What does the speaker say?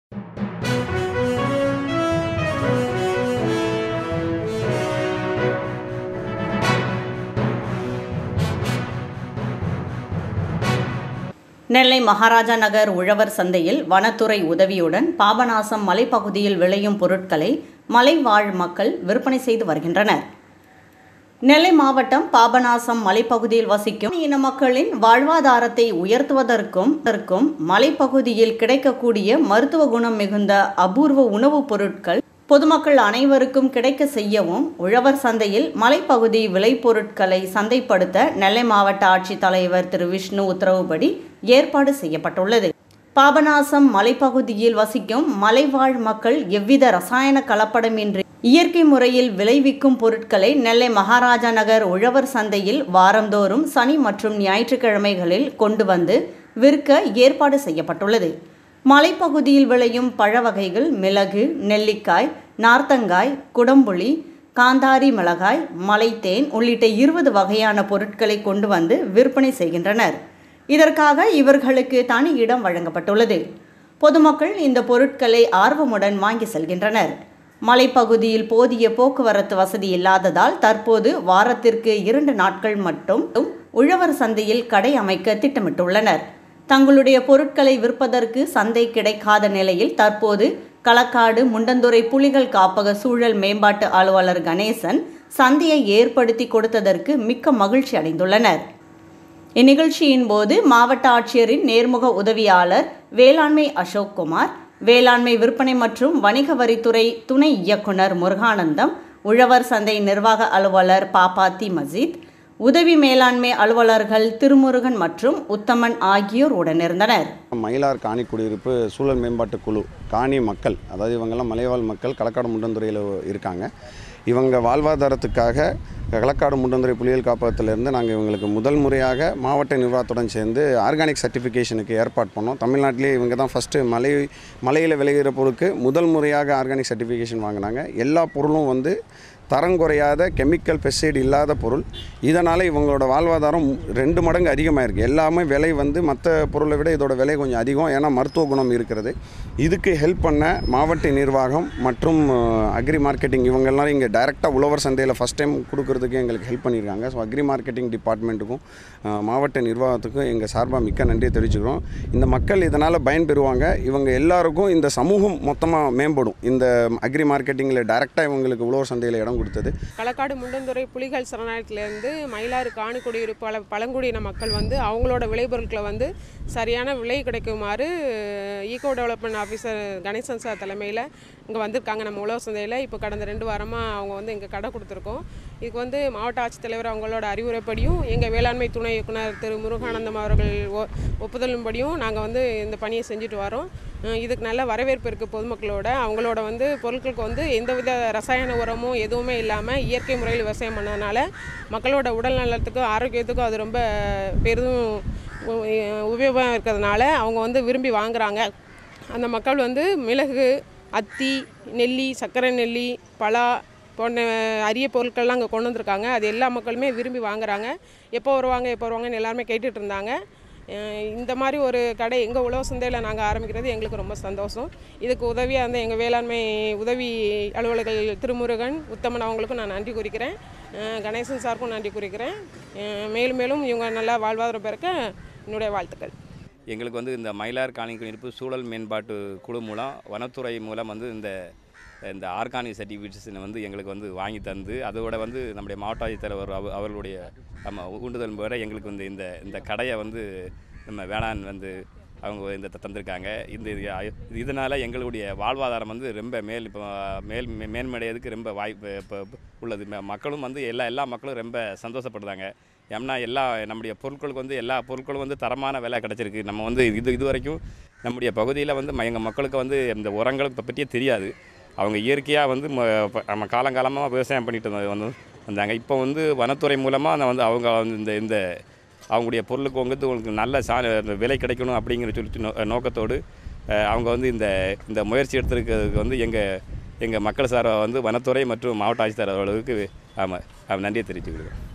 நெல்லை மகாராஜா நகர் உழவர் சந்தையில் வனத்துறை உதவியுடன் பாபநாசம் மலைப்பகுதியில் விளையும் பொருட்களை மலைவாழ் மக்கள் விற்பனை செய்து வருகின்றனர் நெல்லை மாவட்டம் பாபநாசம் மலைப்பகுதியில் வசிக்கும் இன மக்களின் வாழ்வாதாரத்தை உயர்த்துவதற்கும் இதற்கும் மலைப்பகுதியில் கிடைக்கக்கூடிய மருத்துவ குணம் மிகுந்த அபூர்வ உணவுப் பொருட்கள் பொதுமக்கள் அனைவருக்கும் கிடைக்க செய்யவும் உழவர் சந்தையில் மலைப்பகுதி விளைபொருட்களை சந்தைப்படுத்த நெல்லை மாவட்ட ஆட்சித்தலைவர் திரு விஷ்ணு உத்தரவுப்படி ஏற்பாடு செய்யப்பட்டுள்ளது பாபநாசம் மலைப்பகுதியில் வசிக்கும் மலைவாழ் மக்கள் எவ்வித ரசாயன கலப்படமின்றி இயற்கை முறையில் விளைவிக்கும் பொருட்களை நெல்லை மகாராஜா நகர் உழவர் சந்தையில் வாரந்தோறும் சனி மற்றும் ஞாயிற்றுக்கிழமைகளில் கொண்டு வந்து விற்க ஏற்பாடு செய்யப்பட்டுள்ளது மலைப்பகுதியில் விளையும் பழ வகைகள் மிளகு நெல்லிக்காய் நார்த்தங்காய் குடம்புளி காந்தாரி மிளகாய் மலைத்தேன் உள்ளிட்ட இருபது வகையான பொருட்களை கொண்டு வந்து விற்பனை செய்கின்றனர் இதற்காக இவர்களுக்கு தனி இடம் வழங்கப்பட்டுள்ளது பொதுமக்கள் இந்த பொருட்களை ஆர்வமுடன் வாங்கி செல்கின்றனர் மலைப்பகுதியில் போதிய போக்குவரத்து வசதி இல்லாததால் தற்போது வாரத்திற்கு இரண்டு நாட்கள் மட்டும் உழவர் சந்தையில் கடை அமைக்க திட்டமிட்டுள்ளனர் தங்களுடைய பொருட்களை விற்பதற்கு சந்தை கிடைக்காத நிலையில் தற்போது களக்காடு முண்டந்துறை புலிகள் காப்பக சூழல் மேம்பாட்டு அலுவலர் கணேசன் சந்தையை ஏற்படுத்தி கொடுத்ததற்கு மிக்க மகிழ்ச்சி அடைந்துள்ளனர் இந்நிகழ்ச்சியின் போது மாவட்ட ஆட்சியரின் நேர்முக உதவியாளர் வேளாண்மை அசோக் குமார் வேளாண்மை விற்பனை மற்றும் வணிக வரித்துறை துணை இயக்குனர் முருகானந்தம் உழவர் சந்தை நிர்வாக அலுவலர் பாப்பாத்தி மஜீத் உதவி மேலாண்மை அலுவலர்கள் திருமுருகன் மற்றும் உத்தமன் ஆகியோர் உடனிருந்தனர் மயிலார் காணி குடியிருப்பு சூழல் மேம்பாட்டு குழு காணி மக்கள் அதாவது இவங்கெல்லாம் மலைவாழ் மக்கள் களக்காடு முண்டந்துறையில் இருக்காங்க இவங்க வாழ்வாதாரத்துக்காக களக்காடு முண்டந்துறை புலிகள் காப்பகத்திலேருந்து நாங்கள் இவங்களுக்கு முதல் முறையாக மாவட்ட நிர்வாகத்துடன் சேர்ந்து ஆர்கானிக் சர்டிஃபிகேஷனுக்கு ஏற்பாடு பண்ணோம் தமிழ்நாட்டிலே இவங்க தான் ஃபஸ்ட்டு மலை மலையில் விளைகிற பொருளுக்கு முதல் முறையாக ஆர்கானிக் சர்டிஃபிகேஷன் வாங்கினாங்க எல்லா பொருளும் வந்து தரம் குறையாத கெமிக்கல் பெஸ்டிசைடு இல்லாத பொருள் இதனால் இவங்களோட வாழ்வாதாரம் ரெண்டு மடங்கு அதிகமாயிருக்கு எல்லாமே விலை வந்து மற்ற பொருளை விட இதோட விலை கொஞ்சம் அதிகம் ஏன்னா மருத்துவ குணம் இருக்கிறது இதுக்கு ஹெல்ப் பண்ண மாவட்ட நிர்வாகம் மற்றும் அக்ரி மார்க்கெட்டிங் இவங்கெல்லாம் இங்கே டைரெக்டாக உழவர் சந்தையில் ஃபஸ்ட் டைம் கொடுக்கறதுக்கு எங்களுக்கு ஹெல்ப் பண்ணியிருக்காங்க ஸோ அக்ரி மார்க்கெட்டிங் டிபார்ட்மெண்ட்டுக்கும் மாவட்ட நிர்வாகத்துக்கும் எங்கள் சார்பாக மிக்க நன்றியை தெரிவிச்சுக்கிறோம் இந்த மக்கள் இதனால் பயன்பெறுவாங்க இவங்க எல்லாருக்கும் இந்த சமூகம் மொத்தமாக மேம்படும் இந்த அக்ரி மார்க்கெட்டிங்கில் டைரெக்டாக இவங்களுக்கு உழவர் சந்தையில் இடம் கொடுத்தது களக்காடு முண்டந்துறை புலிகள் சரணாலயத்திலேருந்து மயிலாறு காணுக்குடியிருப்பு பல பழங்குடியின மக்கள் வந்து அவங்களோட விளைபொருட்களை வந்து சரியான விலை கிடைக்குமாறு eco development officer Ganesan sir தலைமையில் இங்கே வந்திருக்காங்க நம்ம உழவர் சந்தையில் இப்போ கடந்த ரெண்டு வாரமாக அவங்க வந்து இங்கே கடை கொடுத்துருக்கோம் இதுக்கு வந்து மாவட்ட ஆட்சித்தலைவர் அவங்களோட அறிவுரைப்படியும் எங்கள் வேளாண்மை துணை இயக்குனர் திரு முருகானந்தம் அவர்கள் ஒ ஒப்புதலின்படியும் நாங்கள் வந்து இந்த பணியை செஞ்சுட்டு வரோம் இதுக்கு நல்ல வரவேற்பு இருக்குது பொதுமக்களோட அவங்களோட வந்து பொருட்களுக்கு வந்து எந்தவித ரசாயன உரமும் எதுவுமே இல்லாமல் இயற்கை முறையில் விவசாயம் பண்ணதுனால மக்களோட உடல் நலத்துக்கும் ஆரோக்கியத்துக்கும் அது ரொம்ப பெரிதும் உபயோகமாக இருக்கிறதுனால அவங்க வந்து விரும்பி வாங்குகிறாங்க அந்த மக்கள் வந்து மிளகு அத்தி நெல்லி சர்க்கரை நெல்லி பலா போன்ற அரிய பொருட்கள்லாம் அங்கே கொண்டு வந்திருக்காங்க அது எல்லா மக்களுமே விரும்பி வாங்குறாங்க எப்போ வருவாங்க எப்போ வருவாங்கன்னு எல்லாருமே கேட்டுட்டு இருந்தாங்க இந்த மாதிரி ஒரு கடை எங்கள் உழவு சந்தையில் நாங்கள் ஆரம்பிக்கிறது எங்களுக்கு ரொம்ப சந்தோஷம் இதுக்கு உதவியாக இருந்த எங்கள் வேளாண்மை உதவி அலுவலர்கள் திருமுருகன் உத்தமன் அவங்களுக்கும் நான் நன்றி குறிக்கிறேன் கணேசன் சாருக்கும் நன்றி குறிக்கிறேன் மேலும் மேலும் இவங்க நல்லா வாழ்வாதாரம் பெறக்க என்னுடைய வாழ்த்துக்கள் எங்களுக்கு வந்து இந்த மயிலார் காணி குடியிருப்பு சூழல் மேம்பாட்டு குழு மூலம் வனத்துறை மூலம் வந்து இந்த இந்த ஆர்கானிக் சர்டிஃபிகேட்ஸ் வந்து எங்களுக்கு வந்து வாங்கி தந்து அதோட வந்து நம்முடைய மாவட்ட ஆட்சித்தலைவர் அவ அவர்களுடைய நம்ம ஊண்டுதல் முறை எங்களுக்கு வந்து இந்த இந்த கடையை வந்து நம்ம வேளாண் வந்து அவங்க இந்த தந்திருக்காங்க இந்த இதனால் எங்களுடைய வாழ்வாதாரம் வந்து ரொம்ப மேல் இப்போ மேல் மேன்மடையதுக்கு ரொம்ப வாய்ப்பு இப்போ உள்ளது மக்களும் வந்து எல்லா எல்லா மக்களும் ரொம்ப சந்தோஷப்படுறாங்க ஏன்னா எல்லா நம்முடைய பொருட்களுக்கு வந்து எல்லா பொருட்களும் வந்து தரமான விலை கிடச்சிருக்கு நம்ம வந்து இது இது வரைக்கும் நம்முடைய பகுதியில் வந்து எங்கள் மக்களுக்கு வந்து இந்த உரங்கள் பற்றியே தெரியாது அவங்க இயற்கையாக வந்து நம்ம காலங்காலமாக விவசாயம் பண்ணிட்டு வந்து வந்தாங்க இப்போ வந்து வனத்துறை மூலமாக நான் வந்து அவங்க வந்து இந்த இந்த அவங்களுடைய பொருளுக்கு வந்து உங்களுக்கு நல்ல சா விலை கிடைக்கணும் அப்படிங்கிற சொல்லிட்டு நோ நோக்கத்தோடு அவங்க வந்து இந்த இந்த முயற்சி எடுத்திருக்கிறதுக்கு வந்து எங்கள் எங்கள் மக்கள் சார்பாக வந்து வனத்துறை மற்றும் மாவட்ட ஆட்சித்தலைவர்களுக்கு ஆமாம் நன்றியை தெரிவித்துக்கிறேன்